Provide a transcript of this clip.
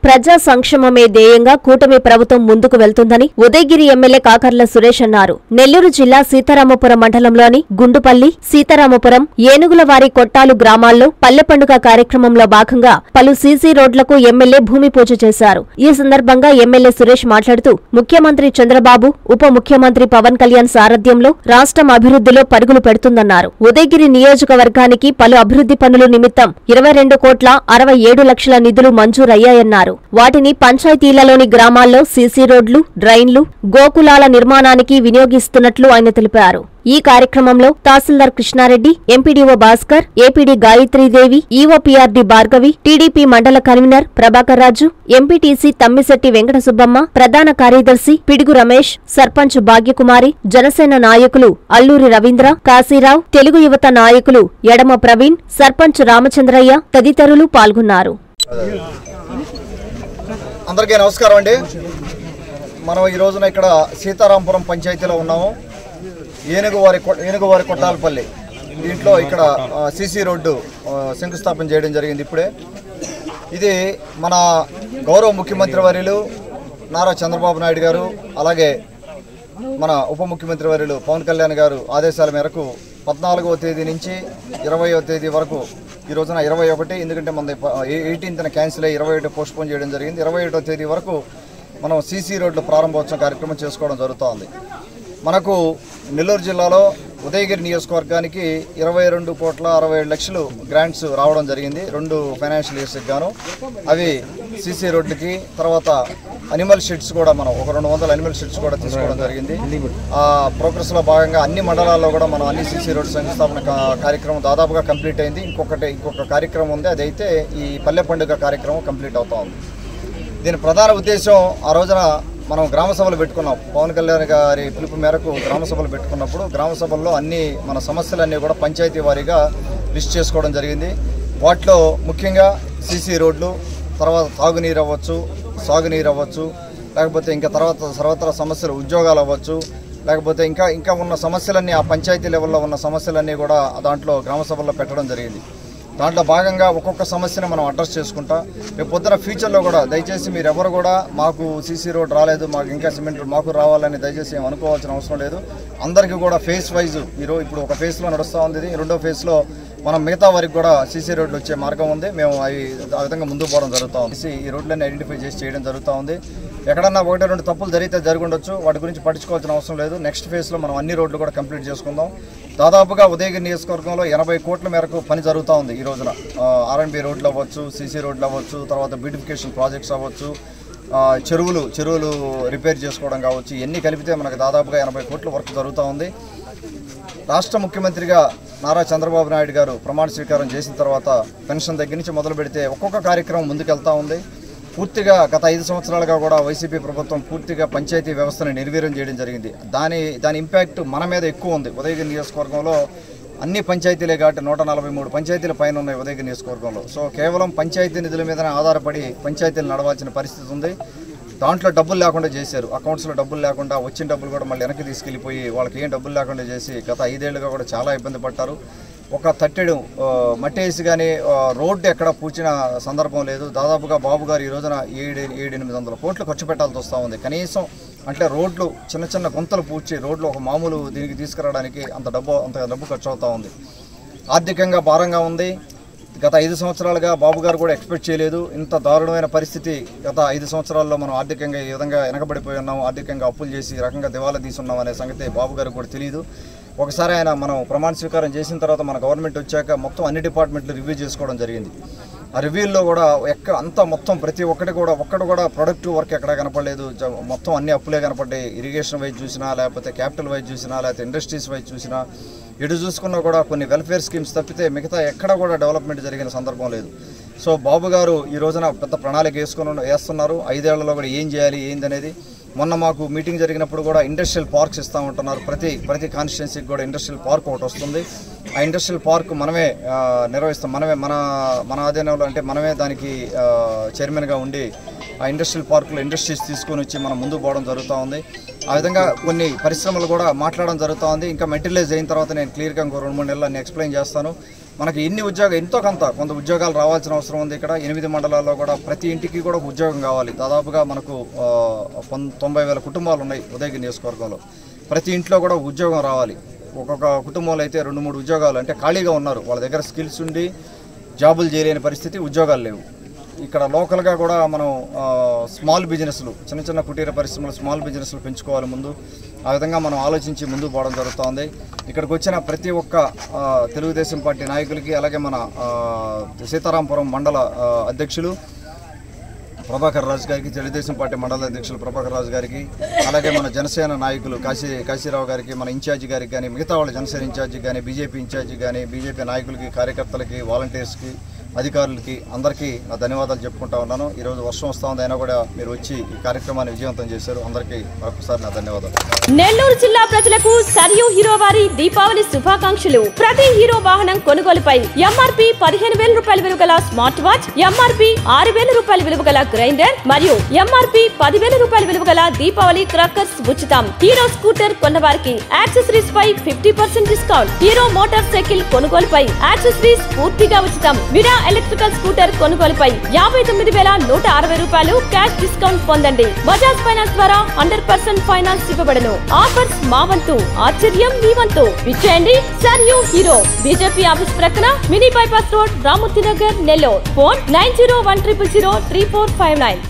ప్రజా సంక్షేమమే ధ్యేయంగా కూటమి ప్రభుత్వం ముందుకు వెళ్తుందని ఉదయగిరి ఎమ్మెల్యే కాకర్ల సురేష్ అన్నారు నెల్లూరు జిల్లా సీతారామపురం మండలంలోని గుండుపల్లి సీతారామపురం ఏనుగులవారి కొట్టాలు గ్రామాల్లో పల్లె పండుగ కార్యక్రమంలో భాగంగా పలు సీసీ రోడ్లకు ఎమ్మెల్యే భూమి పూజ చేశారు ఈ సందర్భంగా ఎమ్మెల్యే సురేష్ మాట్లాడుతూ ముఖ్యమంత్రి చంద్రబాబు ఉప ముఖ్యమంత్రి పవన్ కళ్యాణ్ సారథ్యంలో రాష్ట్రం అభివృద్ధిలో పరుగులు పెడుతుందన్నారు ఉదయగిరి నియోజకవర్గానికి పలు అభివృద్ధి పనుల నిమిత్తం ఇరవై రెండు కోట్ల అరవై ఏడు లక్షల నిధులు మంజూరయ్యాయన్నారు వాటిని పంచాయతీలలోని గ్రామాల్లో సీసీ రోడ్లు డ్రైన్లు గోకులాల నిర్మాణానికి వినియోగిస్తున్నట్లు ఆయన తెలిపారు ఈ కార్యక్రమంలో tahsildar Krishna Reddy MPDO Bhaskar APD Gayatri Devi EOPRD Bhargavi TDP మండల కన్వీనర్ ప్రభాకర్ రాజు ఎంపీటీసీ తమ్మిశెట్టి వెంకట సుబ్బమ్మ ప్రధాన కార్యదర్శి పిడుగు రమేష్ సర్పంచ్ భాగ్యకుమారి జనసేన నాయకులు అల్లూరి రవీంద్ర కాశీరావు తెలుగు యువత నాయకులు ఎడమ ప్రవీణ్ సర్పంచ్ రామచంద్రయ్య తదితరులు పాల్గొన్నారు అందరికీ నమస్కారం అండి మనం ఈ రోజున ఇక్కడ సీతారాంపురం పంచాయతీలో ఉన్నాము ఏనుగువారి కొ- ఏనుగువారి కొట్టాలపల్లి దీంట్లో ఇక్కడ సిసి రోడ్డు ఆ, శంకుస్థాపన చేయడం జరిగింది ఇప్పుడే ఇది మన గౌరవ ముఖ్యమంత్రి వర్యులు నారా చంద్రబాబు నాయుడు గారు అలాగే మన ఉప ముఖ్యమంత్రి వర్యులు పవన్ కళ్యాణ్ గారు ఆదేశాల మేరకు పద్నాలుగవ తేదీ నుంచి ఇరవయవ తేదీ వరకు ఈ రోజున ఇరవై ఒకటి ఎందుకంటే మన ఎయిటీన్త్న క్యాన్సిల్ అయ్యి ఇరవై ఒకటి పోస్ట్పోన్ చేయడం జరిగింది ఇరవై ఒకటో తేదీ వరకు మనం సీసీ రోడ్ల ప్రారంభోత్సవం కార్యక్రమం చేసుకోవడం జరుగుతోంది మనకు నెల్లూరు జిల్లాలో ఉదయగిరి నియోజకవర్గానికి ఇరవై రెండు కోట్ల అరవై ఏడు లక్షలు గ్రాంట్స్ రావడం జరిగింది రెండు ఫైనాన్షియల్ ఇయర్స్కి గాను అవి సీసీ రోడ్లకి తర్వాత అనిమల్ షెడ్స్ కూడా మనం ఒక రెండు వందల అనిమల్ షెడ్స్ కూడా తీసుకోవడం జరిగింది ఆ ప్రోగ్రెస్లో భాగంగా అన్ని మండలాల్లో కూడా మనం అన్ని సీసీ రోడ్ శంకుస్థాపన కా- కార్యక్రమం దాదాపుగా కంప్లీట్ అయింది ఇంకొకటి ఇంకొక కార్యక్రమం ఉంది అదైతే ఈ పల్లె పండుగ కార్యక్రమం కంప్లీట్ అవుతా ఉంది దీని ప్రధాన ఉద్దేశం ఆ రోజున మనం గ్రామ సభలు పెట్టుకున్నాం పవన్ కళ్యాణ్ గారి పిలుపు మేరకు గ్రామ సభలు పెట్టుకున్నప్పుడు గ్రామ సభల్లో అన్ని మన సమస్యలన్నీ కూడా పంచాయతీ వారీగా లిస్ట్ చేసుకోవడం జరిగింది వాటిలో ముఖ్యంగా సీసీ రోడ్లు తర్వాత తాగునీరు అవ్వచ్చు సాగునీరు అవ్వచ్చు లేకపోతే ఇంకా తర్వాత సర్వత్రా సమస్యలు ఉద్యోగాలు అవ్వచ్చు లేకపోతే ఇంకా ఇంకా ఉన్న సమస్యలన్నీ ఆ పంచాయతీ లెవెల్లో ఉన్న సమస్యలన్నీ కూడా దాంట్లో గ్రామ సభల్లో పెట్టడం జరిగింది దాంట్లో భాగంగా ఒక్కొక్క సమస్యను మనం అడ్రస్ చేసుకుంటా రేపు పొద్దున ఫ్యూచర్లో కూడా దయచేసి మీరు ఎవరు కూడా మాకు సీసీ రోడ్ రాలేదు మాకు ఇంకా సిమెంట్ రోడ్ మాకు రావాలని దయచేసి ఏం అనుకోవాల్సిన అవసరం లేదు అందరికీ కూడా ఫేస్ వైజ్ మీరు ఇప్పుడు ఒక ఫేస్లో నడుస్తూ ఉంది ఇది. రెండో ఫేస్లో మనం మిగతా వారికి కూడా సీసీ రోడ్లు వచ్చే మార్గం ఉంది మేము అవి ఆ విధంగా ముందుకు పోవడం జరుగుతూ ఉంది ఈ రోడ్లన్నీ ఐడెంటిఫై చేసి చేయడం జరుగుతూ ఉంది ఎక్కడన్నా ఒకటి రెండు తప్పులు జరిగితే జరిగి ఉండొచ్చు వాటి గురించి పట్టించుకోవాల్సిన అవసరం లేదు నెక్స్ట్ ఫేజ్లో మనం అన్ని రోడ్లు కూడా కంప్లీట్ చేసుకుందాం దాదాపుగా ఉదయగిరి నియోజకవర్గంలో ఎనభై కోట్ల మేరకు పని జరుగుతూ ఉంది ఈ రోజున ఆర్ఎన్బి రోడ్లు అవ్వచ్చు సీసీ రోడ్లు అవ్వచ్చు తర్వాత బ్యూటిఫికేషన్ ప్రాజెక్ట్స్ అవ్వచ్చు ఆ, చెరువులు చెరువులు రిపేర్ చేసుకోవడం కావచ్చు ఇవన్నీ కలిపితే మనకు దాదాపుగా ఎనభై కోట్ల వర్క్ జరుగుతూ ఉంది రాష్ట్ర ముఖ్యమంత్రిగా నారా చంద్రబాబు నాయుడు గారు ప్రమాణ స్వీకారం చేసిన తర్వాత పెన్షన్ దగ్గర నుంచి మొదలు పెడితే ఒక్కొక్క కార్యక్రమం ముందుకెళ్తా ఉంది పూర్తిగా గత ఐదు సంవత్సరాలుగా కూడా వైసీపీ ప్రభుత్వం పూర్తిగా పంచాయతీ వ్యవస్థను నిర్వీర్యం చేయడం జరిగింది దాని దాని ఇంపాక్ట్ మన మీద ఎక్కువ ఉంది ఉదయగిరి నియోజకవర్గంలో అన్ని పంచాయతీలే కాబట్టి నూట నలభై మూడు పంచాయతీల పైన ఉన్నాయి ఉదయగిరి నియోజకవర్గంలో సో కేవలం పంచాయతీ నిధుల మీదనే ఆధారపడి పంచాయతీలు నడవాల్సిన పరిస్థితి ఉంది దాంట్లో డబ్బులు లేకుండా చేశారు అకౌంట్స్లో డబ్బులు లేకుండా వచ్చిన డబ్బులు కూడా మళ్ళీ వెనక్కి తీసుకెళ్ళిపోయి వాళ్ళకి ఏం డబ్బులు లేకుండా చేసి గత ఐదేళ్లుగా కూడా చాలా ఇబ్బంది పడ్డారు ఒక తట్టెడు ఆ, మట్టి వేసి కానీ ఆ, రోడ్డు ఎక్కడ పూచిన సందర్భం లేదు దాదాపుగా బాబు గారు ఈ రోజున ఏడు ఏడు ఎనిమిది వందల కోట్లు ఖర్చు పెట్టాల్సి వస్తూ ఉంది కనీసం అంటే రోడ్లు చిన్న చిన్న గుంతలు పూడ్చి రోడ్లు ఒక మామూలు దీనికి తీసుకురావడానికి అంత డబ్బు అంత డబ్బు ఖర్చు అవుతూ ఉంది ఆర్థికంగా భారంగా ఉంది గత ఐదు సంవత్సరాలుగా బాబు గారు కూడా ఎక్స్పెక్ట్ చేయలేదు ఇంత దారుణమైన పరిస్థితి గత ఐదు సంవత్సరాల్లో మనం ఆర్థికంగా ఈ విధంగా వెనకబడిపోయి ఉన్నాం ఆర్థికంగా అప్పులు చేసి ఈ రకంగా దివాలా తీసున్నాం అనే సంగతి బాబు గారికి కూడా తెలియదు ఒకసారి ఆయన మనం ప్రమాణ స్వీకారం చేసిన తర్వాత మన గవర్నమెంట్ వచ్చాక మొత్తం అన్ని డిపార్ట్మెంట్లు రివ్యూ చేసుకోవడం జరిగింది ఆ రివ్యూల్లో కూడా ఎక్కడ అంతా మొత్తం ప్రతి ఒక్కటి కూడా ఒక్కటి కూడా ప్రొడక్టివ్ వర్క్ ఎక్కడ కనపడలేదు జ- మొత్తం అన్ని అప్పులే కనపడ్డాయి ఇరిగేషన్ వైజ్ చూసినా లేకపోతే క్యాపిటల్ వైజ్ చూసినా లేకపోతే ఇండస్ట్రీస్ వైజ్ చూసినా ఎటు చూసుకున్నా కూడా కొన్ని వెల్ఫేర్ స్కీమ్స్ తప్పితే మిగతా ఎక్కడ కూడా డెవలప్మెంట్ జరిగిన సందర్భం లేదు సో బాబు గారు ఈ రోజున పెద్ద ప్రణాళిక వేసుకుని వేస్తున్నారు ఐదేళ్లలో కూడా ఏం చేయాలి ఏందనేది మొన్న మాకు మీటింగ్ జరిగినప్పుడు కూడా ఇండస్ట్రియల్ పార్క్స్ ఇస్తూ ఉంటున్నారు ప్రతి ప్రతి కాన్స్టిట్యున్సీకి కూడా ఇండస్ట్రియల్ పార్క్ ఒకటి వస్తుంది ఆ ఇండస్ట్రియల్ పార్క్ మనమే ఆ, నిర్వహిస్తాం మనమే మన మన ఆధీనంలో అంటే మనమే దానికి ఆ, చైర్మన్గా ఉండి ఆ ఇండస్ట్రియల్ పార్కులో ఇండస్ట్రీస్ తీసుకొని వచ్చి మనం ముందుకు పోవడం జరుగుతూ ఉంది ఆ విధంగా కొన్ని పరిశ్రమలు కూడా మాట్లాడడం జరుగుతూ ఉంది ఇంకా మెటీరియలైజ్ అయిన తర్వాత నేను క్లియర్గా ఇంకో రెండు మూడు నెలలు అన్ని ఎక్స్ప్లెయిన్ చేస్తాను మనకి ఎన్ని ఉద్యోగం ఎంతో కొంత కొంత ఉద్యోగాలు రావాల్సిన అవసరం ఉంది ఇక్కడ ఎనిమిది మండలాల్లో కూడా ప్రతి ఇంటికి కూడా ఒక ఉద్యోగం కావాలి దాదాపుగా మనకు ఆ, పం- తొంభై వేల కుటుంబాలు ఉన్నాయి ఉదయగిరి నియోజకవర్గంలో ప్రతి ఇంట్లో కూడా ఒక ఉద్యోగం రావాలి ఒక్కొక్క కుటుంబంలో అయితే రెండు మూడు ఉద్యోగాలు అంటే ఖాళీగా ఉన్నారు వాళ్ళ దగ్గర స్కిల్స్ ఉండి జాబులు చేయలేని పరిస్థితి ఉద్యోగాలు లేవు ఇక్కడ లోకల్గా కూడా మనం ఆ, స్మాల్ బిజినెస్లు చిన్న చిన్న కుటీర పరిశ్రమలు స్మాల్ బిజినెస్లు పెంచుకోవాలి ముందు ఆ విధంగా మనం ఆలోచించి ముందుకు పోవడం జరుగుతోంది ఇక్కడికి వచ్చిన ప్రతి ఒక్క ఆ, తెలుగుదేశం పార్టీ నాయకులకి అలాగే మన ఆ, సీతారాంపురం మండల ఆ, అధ్యక్షులు ప్రభాకర్ రాజు గారికి తెలుగుదేశం పార్టీ మండల అధ్యక్షులు ప్రభాకర్ రాజు గారికి అలాగే మన జనసేన నాయకులు కాశీ కాశీరావు గారికి మన ఇన్ఛార్జి గారికి కానీ మిగతా వాళ్ళ జనసేన ఇన్ఛార్జి కానీ బీజేపీ ఇన్ఛార్జి కానీ బీజేపీ నాయకులకి కార్యకర్తలకి వాలంటీర్స్కి అధికారులకి అందరికీ నా ధన్యవాదాలు చెప్పుకుంటా ఉన్నాను ఈరోజు వర్షం వస్తూ ఉంది అయినా కూడా మీరు వచ్చి ఈ కార్యక్రమాన్ని విజయవంతం చేశారు అందరికీ మరొకసారి నా ధన్యవాదాలు నెల్లూరు జిల్లా ప్రజలకు సరియు హీరో వారి దీపావళి శుభాకాంక్షలు ప్రతి హీరో వాహనం కొనుగోలుపై ఎంఆర్పి పదిహేను వేల రూపాయల విలువ గల స్మార్ట్ వాచ్ ఎంఆర్పి ఆరు వేల రూపాయల విలువ గల గ్రైండర్ మరియు ఎంఆర్పి పదివేల రూపాయల విలువ గల దీపావళి క్రాకర్స్ ఉచితం హీరో స్కూటర్ కొన్నవారికి యాక్సెసరీస్ పై fifty percent discount Hero motorcycle కొనుగోలుపై యాక్సెసరీస్ పూర్తిగా ఉచితం విరా ఎలక్ట్రికల్ స్కూటర్ కొనుగోలుపై యాభై తొమ్మిది వేల నూట అరవై రూపాయలు క్యాష్ డిస్కౌంట్ పొందండి బజాజ్ ఫైనాన్స్ ద్వారా హండ్రెడ్ పర్సెంట్ ఫైనాన్స్ ఇవ్వబడను ఆఫర్స్ మా వంతు ఆశ్చర్యం మీ వంతు విచ్చేయండి sir you Hero BJP office ప్రక్కన mini bypass road Ramurthy Nagar Nellore phone nine zero one triple zero three four five nine